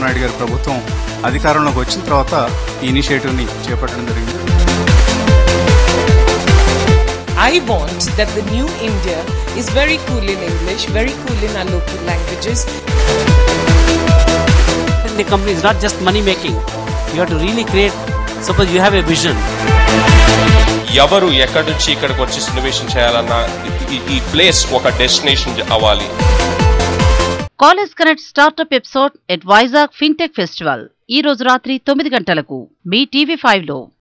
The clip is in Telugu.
నాయుడు గారి ప్రభుత్వం అధికారంలోకి వచ్చిన తర్వాత ఈ ఇనిషియేటివ్ని చేపట్టడం జరిగింది I want that the new India is very cool in English, very cool in our local languages. the company is not just money making. You have to really create, suppose you have a vision. ఎవరు ఎక్కడి నుంచి ఇక్కడికి వచ్చి ఇన్నోవేషన్ చేయాలన్నా ఈ- ఈ ప్లేస్ ఒక డెస్టినేషన్ అవ్వాలి college connect startup episode at Vizag fintech festival ఈ రోజు రాత్రి తొమ్మిది గంటలకు మీ టీవీ ఫైవ్ లో